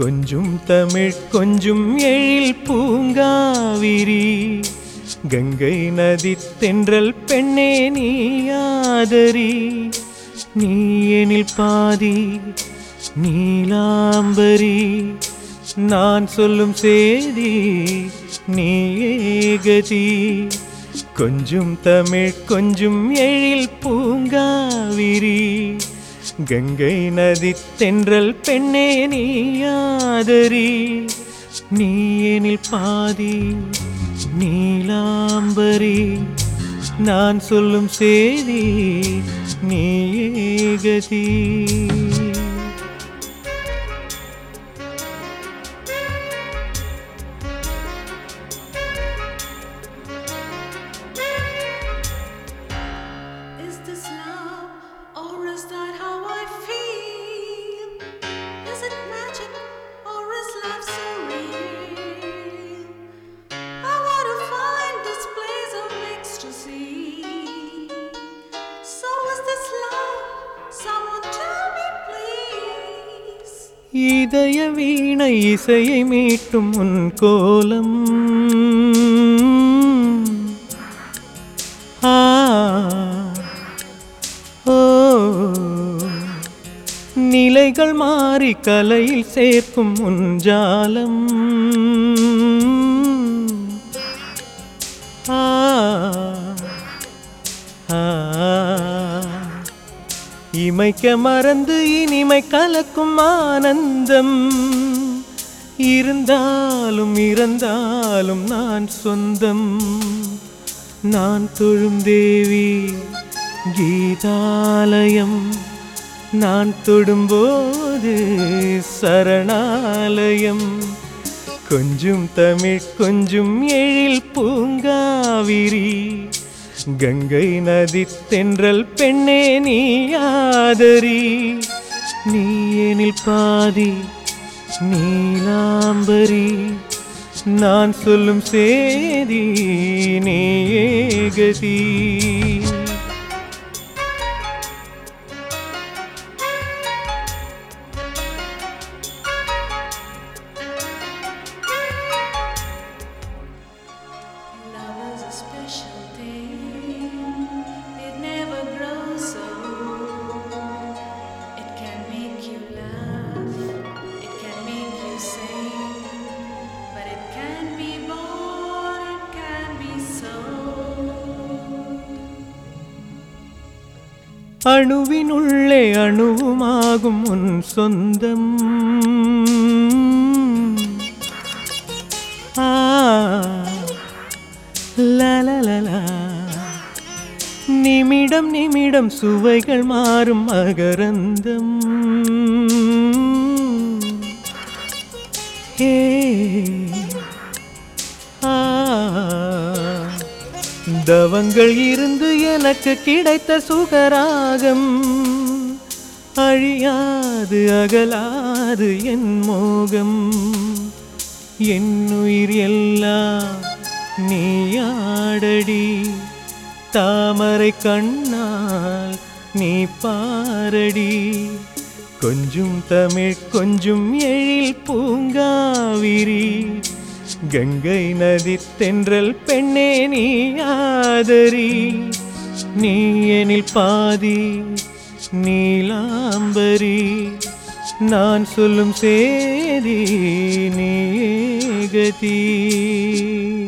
கொஞ்சும் தமிழ் கொஞ்சும் எழில் பூங்காவிரி கங்கை நதி தென்றல் பெண்ணே நீயாதரி நீ எனில் பாதி நீலாம்பரி நான் சொல்லும் சேதி நீயே கதி கொஞ்சும் தமிழ் கொஞ்சும் எழில் பூங்காவிரி கங்கை நதி தென்றல் பெண்ணே நீயாதரி நீ எனில் பாதி நீலாம்பரி நான் சொல்லும் சேதி நீயே கதி Is this love or is that how I feel? Is it magic or is love so real? I want to find this place of ecstasy. So is this love? Someone tell me please. இதய வீணை இசையை மீட்டும் உன் கோலம் ஆ ஓ நிலைகள் மாறி கலையில் சேர்க்கும் உன் ஜாலம் ஆ ஆ இமைக்க மறந்து இனிமை கலக்கும் ஆனந்தம் இருந்தாலும் இறந்தாலும் நான் சொந்தம் நான் தொழும் தேவி கீதாலயம் நான் தொடும்போது சரணாலயம் கொஞ்சும் தமிழ் கொஞ்சும் எழில் பூங்காவிரி கங்கை நதி தென்றல் பெண்ணே நீயாதரி நீ எனில் பாதி நீலாம்பரி நான் சொல்லும் சேதி நீயே கதி Love is a special thing. It never grows old. It can make you laugh. It can make you sing. But it can be bought. It can be sold. அணுவினுள்ளே அணுவுமாகும் உன் சொந்தம் ஆ லலலலா. நிமிடம் நிமிடம் சுவைகள் மாறும் மகரந்தம் ஹே ஆ தவங்கள் இருந்து எனக்கு கிடைத்த சுகராகம் அழியாது அகலாது என் மோகம் என் உயிர் எல்லாம் நீயாடடி தாமரை கண்ணால் நீ பாரடி கொஞ்சும் தமிழ் கொஞ்சும் எழில் பூங்காவிரி கங்கை நதி தென்றல் பெண்ணே நீ ஆதரி நீ எனில் பாதி நீலாம்பரி நான் சொல்லும் சேதி நீ கதி